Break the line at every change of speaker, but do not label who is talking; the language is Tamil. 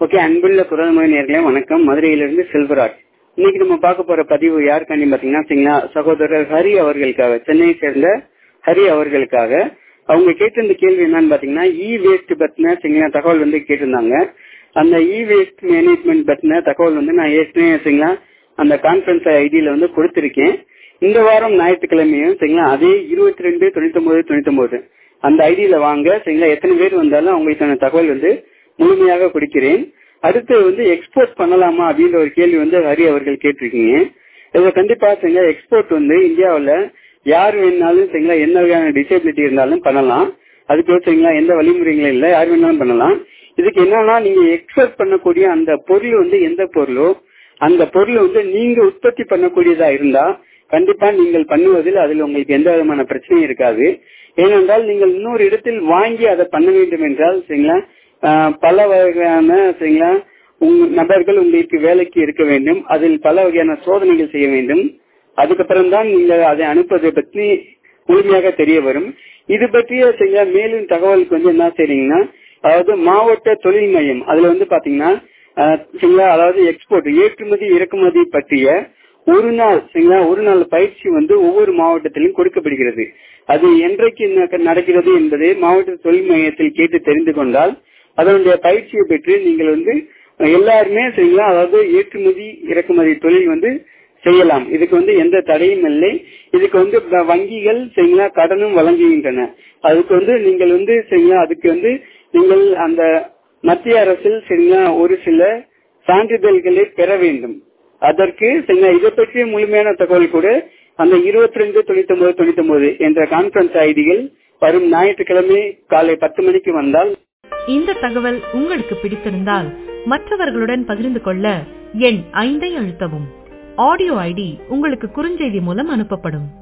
ஓகே அன்புள்ள குரல்மொழி நேர்களே வணக்கம் மதுரையிலிருந்து செல்வராஜ் இன்னைக்கு நம்ம பார்க்க போற பதிவு யாருக்காண்டி பாத்தீங்கன்னா சரிங்களா சகோதரர் ஹரி அவர்களுக்காக சென்னையை சேர்ந்த ஹரி அவர்களுக்காக அவங்க கேட்டிருந்த கேள்வி என்னன்னு பாத்தீங்கன்னா இ வேஸ்ட் பத்தின சரிங்களா தகவல் வந்து கேட்டிருந்தாங்க அந்த இ வேஸ்ட் மேனேஜ்மெண்ட் பத்தின தகவல் வந்து நான் ஏற்கனவே சரிங்களா அந்த கான்பரன்ஸ் ஐடியில வந்து கொடுத்திருக்கேன் இந்த வாரம் ஞாயிற்றுக்கிழமையும் சரிங்களா அதே இருபத்தி ரெண்டு தொண்ணூத்தி ஒன்பது தொண்ணூத்தி ஒன்பது அந்த ஐடியில வாங்க சரிங்களா எத்தனை பேர் வந்தாலும் அவங்களுக்கான தகவல் வந்து முழுமையாக கொடுக்கிறேன் அடுத்து வந்து எக்ஸ்போர்ட் பண்ணலாமா அப்படின்ற ஒரு கேள்வி வந்து ஹரி அவர்கள் கேட்டிருக்கீங்க இதை கண்டிப்பா சரிங்களா எக்ஸ்போர்ட் வந்து இந்தியாவில் யார் வேணாலும் சரிங்களா என்ன வகையான டிசேபிலிட்டி இருந்தாலும் பண்ணலாம் அதுக்கு சரிங்களா எந்த வழிமுறைகளும் இல்லை யார் வேணாலும் பண்ணலாம் இதுக்கு என்னன்னா நீங்க எக்ஸ்போர்ட் பண்ணக்கூடிய அந்த பொருள் வந்து எந்த பொருளோ அந்த பொருள் வந்து நீங்க உற்பத்தி பண்ணக்கூடியதா இருந்தா கண்டிப்பா நீங்கள் பண்ணுவதில் அதில் உங்களுக்கு எந்த விதமான பிரச்சனையும் இருக்காது ஏனென்றால் நீங்கள் இன்னொரு இடத்தில் வாங்கி அதை பண்ண வேண்டும் என்றால் சரிங்களா பல வகையான சரிங்களா நபர்கள் உங்களுக்கு வேலைக்கு இருக்க வேண்டும் அதில் பல வகையான சோதனைகள் செய்ய வேண்டும் அதுக்கப்புறம் தான் நீங்கள் அதை அனுப்புவதை பற்றி முழுமையாக தெரிய வரும் இது பற்றிய சரிங்களா மேலும் தகவலுக்கு வந்து என்ன செய்றீங்கன்னா அதாவது மாவட்ட தொழில் மையம் அதுல வந்து பாத்தீங்கன்னா சரிங்களா அதாவது எக்ஸ்போர்ட் ஏற்றுமதி இறக்குமதி பற்றிய ஒரு நாள் சரிங்களா ஒரு நாள் பயிற்சி வந்து ஒவ்வொரு மாவட்டத்திலும் கொடுக்கப்படுகிறது அது என்றைக்கு நடக்கிறது என்பதை மாவட்ட தொழில் மையத்தில் கேட்டு தெரிந்து கொண்டால் அதனுடைய பயிற்சியை பெற்று நீங்கள் வந்து எல்லாருமே சரிங்களா அதாவது ஏற்றுமதி இறக்குமதி தொழில் வந்து செய்யலாம் இதுக்கு வந்து எந்த தடையும் இல்லை இதுக்கு வந்து வங்கிகள் சரிங்களா கடனும் வழங்குகின்றன அதுக்கு வந்து நீங்கள் வந்து சரிங்களா அதுக்கு வந்து நீங்கள் அந்த மத்திய அரசில் சரிங்களா ஒரு சில சான்றிதழ்களை பெற வேண்டும் அதற்கு சரிங்களா இதை பற்றிய முழுமையான தகவல் கூட அந்த இருபத்தி ரெண்டு தொண்ணூத்தி ஒன்பது தொண்ணூத்தி ஒன்பது என்ற கான்பரன்ஸ் ஐடிகள் வரும் ஞாயிற்றுக்கிழமை காலை பத்து மணிக்கு வந்தால்
இந்த தகவல் உங்களுக்கு பிடித்திருந்தால் மற்றவர்களுடன் பகிர்ந்து கொள்ள எண் ஐந்தை அழுத்தவும் ஆடியோ ஐடி உங்களுக்கு குறுஞ்செய்தி மூலம் அனுப்பப்படும்